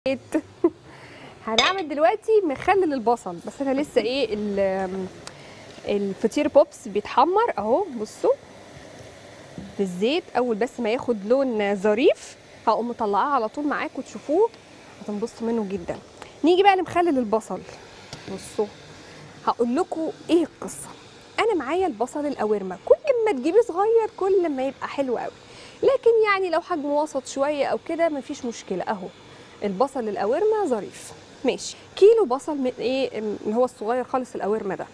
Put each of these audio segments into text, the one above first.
هنعمل دلوقتي مخلل البصل بس انا لسه ايه ال- الفطير بوبس بيتحمر اهو بصوا بالزيت اول بس ما ياخد لون ظريف هقوم مطلعاه على طول معاكم تشوفوه هتنبسطوا منه جدا نيجي بقى لمخلل البصل بصوا هقول لكم ايه القصه انا معايا البصل القوارمه كل ما تجيبي صغير كل ما يبقى حلو قوي لكن يعني لو حجمه وسط شويه او كده مفيش مشكله اهو البصل القوارمه ظريف ماشي كيلو بصل من ايه اللي هو الصغير خالص القوارمه ده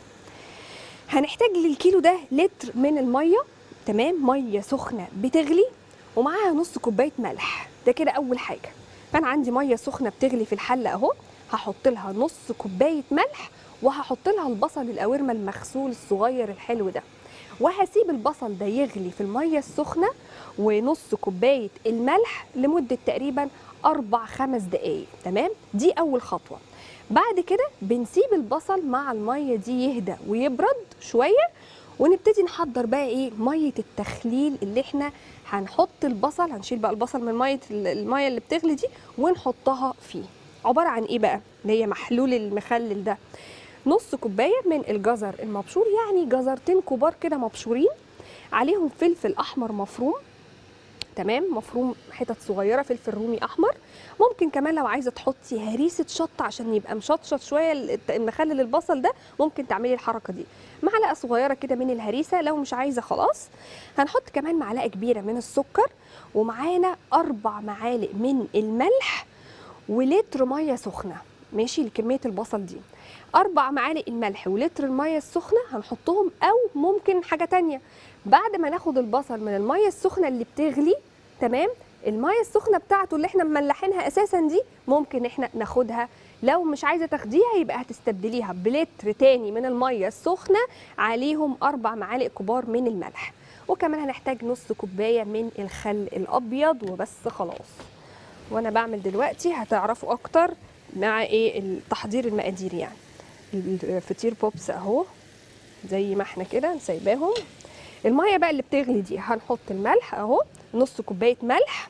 هنحتاج للكيلو ده لتر من الميه تمام ميه سخنه بتغلي ومعاها نص كوبايه ملح ده كده اول حاجه فانا عندي ميه سخنه بتغلي في الحله اهو هحط لها نص كوبايه ملح وهحط لها البصل القوارمه المغسول الصغير الحلو ده وهسيب البصل ده يغلي في الميه السخنه ونص كوبايه الملح لمده تقريبا اربع خمس دقائق تمام دي اول خطوه بعد كده بنسيب البصل مع الميه دي يهدى ويبرد شويه ونبتدي نحضر بقى ايه ميه التخليل اللي احنا هنحط البصل هنشيل بقى البصل من ميه الميه اللي بتغلي دي ونحطها فيه عباره عن ايه بقى اللي هي محلول المخلل ده نص كوبايه من الجزر المبشور يعني جزرتين كبار كده مبشورين عليهم فلفل احمر مفروم تمام مفروم حتت صغيره فلفل رومي احمر ممكن كمان لو عايزه تحطي هريسه شطه عشان يبقى مشطشط شويه الت- المخلل البصل ده ممكن تعملي الحركه دي معلقه صغيره كده من الهريسه لو مش عايزه خلاص هنحط كمان معلقه كبيره من السكر ومعانا اربع معالق من الملح ولتر ميه سخنه ماشي لكميه البصل دي اربع معالق الملح ولتر الميه السخنه هنحطهم او ممكن حاجه تانية بعد ما ناخد البصل من الميه السخنه اللي بتغلي تمام الميه السخنه بتاعته اللي احنا مملحينها اساسا دي ممكن احنا ناخدها لو مش عايزه تاخديها يبقى هتستبدليها بلتر تاني من الميه السخنه عليهم اربع معالق كبار من الملح وكمان هنحتاج نص كوبايه من الخل الابيض وبس خلاص وانا بعمل دلوقتي هتعرفوا اكتر مع ايه التحضير المقادير يعني الفطير بوبس اهو زي ما احنا كده سايباهم الميه بقى اللي بتغلي دي هنحط الملح اهو نص كوبايه ملح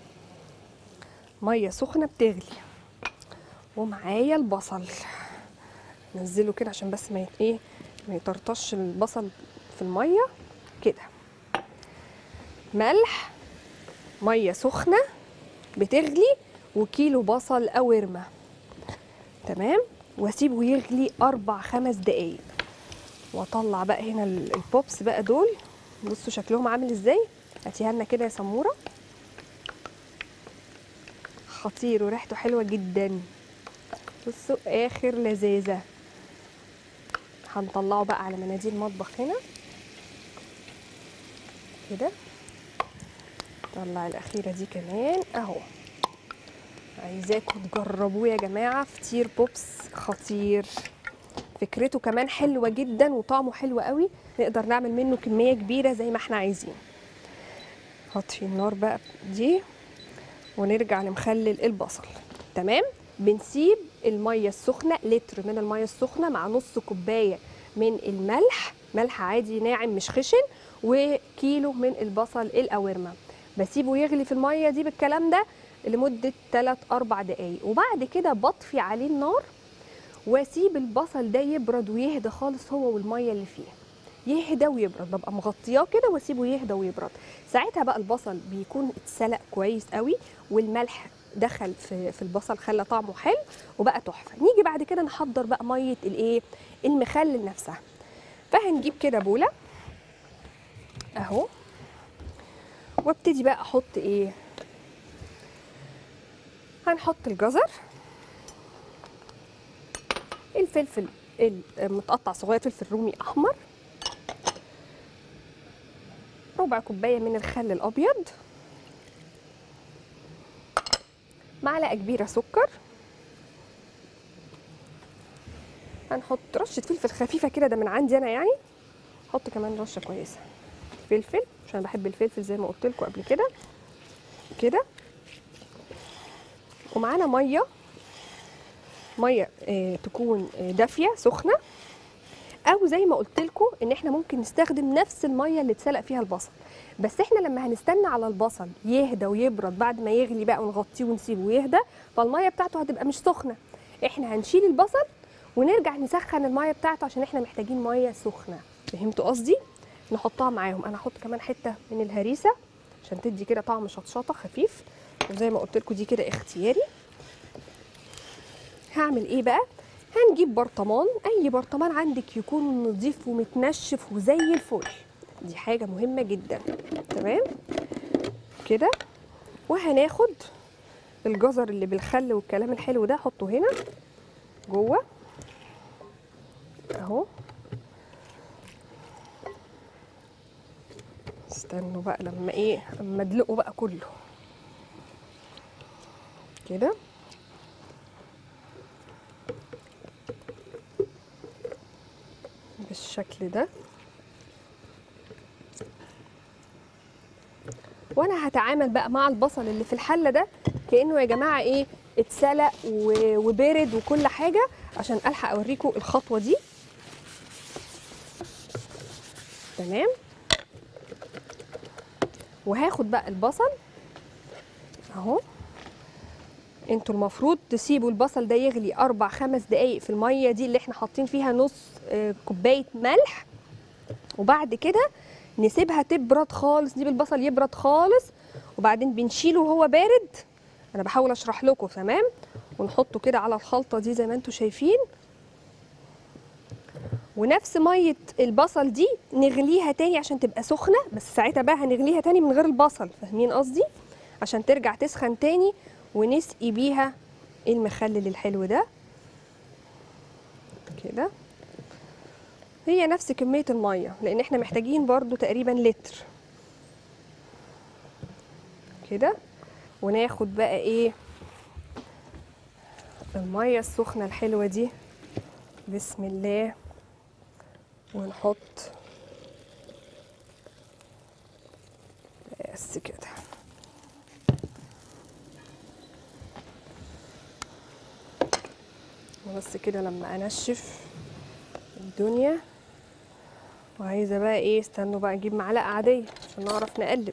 ميه سخنه بتغلي ومعايا البصل نزله كده عشان بس ما يت- ايه ما يطرطش البصل في الميه كده ملح ميه سخنه بتغلي وكيلو بصل قوارمه تمام واسيبه يغلي اربع خمس دقايق واطلع بقى هنا ال- البوبس بقى دول بصوا شكلهم عامل ازاي هاتيها لنا كده يا سموره خطير وريحته حلوه جدا بصوا اخر لذاذه هنطلعه بقى على مناديل المطبخ هنا كده طلع الاخيره دي كمان اهو عايزاكم تجربوه يا جماعه فطير بوبس خطير فكرته كمان حلوه جدا وطعمه حلو قوي نقدر نعمل منه كميه كبيره زي ما احنا عايزين هطفي النار بقى دي ونرجع لمخلل البصل تمام بنسيب الميه السخنه لتر من الميه السخنه مع نص كوبايه من الملح ملح عادي ناعم مش خشن وكيلو من البصل القوارمه بسيبه يغلي في الميه دي بالكلام ده لمده 3 4 دقايق وبعد كده بطفي عليه النار واسيب البصل ده يبرد ويهدى خالص هو والميه اللي فيه يهدى ويبرد ببقى مغطياه كده واسيبه يهدى ويبرد ساعتها بقى البصل بيكون اتسلق كويس قوي والملح دخل في في البصل خلى طعمه حلو وبقى تحفه نيجي بعد كده نحضر بقى ميه الايه المخلل نفسها فهنجيب كده بوله اهو وابتدي بقى احط ايه هنحط الجزر الفلفل المتقطع صغير فلفل رومي احمر ربع كوبايه من الخل الابيض معلقه كبيره سكر هنحط رشه فلفل خفيفه كده ده من عندي انا يعني حط كمان رشه كويسه فلفل عشان بحب الفلفل زي ما قلت لكم قبل كده كده ومعانا ميه ميه آه تكون آه دافيه سخنه او زي ما قلت لكم ان احنا ممكن نستخدم نفس الميه اللي اتسلق فيها البصل بس احنا لما هنستنى على البصل يهدى ويبرد بعد ما يغلي بقى ونغطيه ونسيبه يهدى فالميه بتاعته هتبقى مش سخنه احنا هنشيل البصل ونرجع نسخن الميه بتاعته عشان احنا محتاجين ميه سخنه فهمتوا قصدي نحطها معاهم انا هحط كمان حته من الهريسه عشان تدي كده طعم شطشطه خفيف وزي ما قلت لكم دي كده اختياري هعمل ايه بقى هنجيب برطمان اي برطمان عندك يكون نظيف ومتنشف وزي الفل دي حاجه مهمه جدا تمام كده وهناخد الجزر اللي بالخل والكلام الحلو ده احطه هنا جوه اهو استنوا بقى لما ايه اما ادلقه بقى كله كده بالشكل ده وانا هتعامل بقى مع البصل اللي في الحله ده كانه يا جماعه ايه اتسلق و- وبارد وكل حاجه عشان الحق اوريكم الخطوه دي تمام وهاخد بقى البصل اهو انتوا المفروض تسيبوا البصل ده يغلي اربع خمس دقايق في الميه دي اللي احنا حاطين فيها نص آه، كوبايه ملح وبعد كده نسيبها تبرد خالص نسيب البصل يبرد خالص وبعدين بنشيله وهو بارد انا بحاول اشرح لكم تمام ونحطه كده على الخلطه دي زي ما انتوا شايفين ونفس ميه البصل دي نغليها تاني عشان تبقى سخنه بس ساعتها بقى هنغليها تاني من غير البصل فاهمين قصدي عشان ترجع تسخن تاني ونسقي بيها المخلل الحلو ده كده هي نفس كمية المية لأن احنا محتاجين برضو تقريبا لتر كده وناخد بقى ايه المية السخنة الحلوة دي بسم الله ونحط بس كده بس كده لما انشف الدنيا وعايزه بقى ايه استنوا بقى اجيب معلقه عاديه عشان نعرف نقلب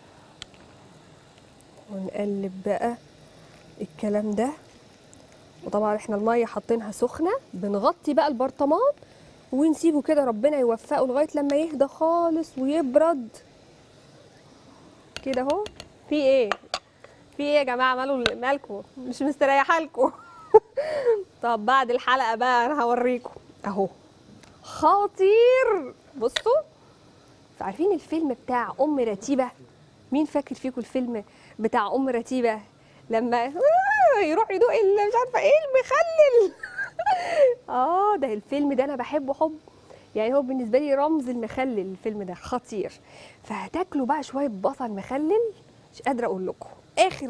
ونقلب بقى الكلام ده وطبعا احنا الميه حاطينها سخنه بنغطي بقى البرطمان ونسيبه كده ربنا يوفقه لغايه لما يهدى خالص ويبرد كده اهو في ايه في ايه يا جماعه ماله مالكم مش مستريحه لكم طب بعد الحلقه بقى انا هوريكم اهو خطير بصوا عارفين الفيلم بتاع ام رتيبه مين فاكر فيكم الفيلم بتاع ام رتيبه لما آه، يروح يدوق ال- مش عارفه ايه المخلل اه ده الفيلم ده انا بحبه حب يعني هو بالنسبه لي رمز المخلل الفيلم ده خطير فهتاكلوا بقى شويه بصل مخلل مش قادره اقول لكم اخر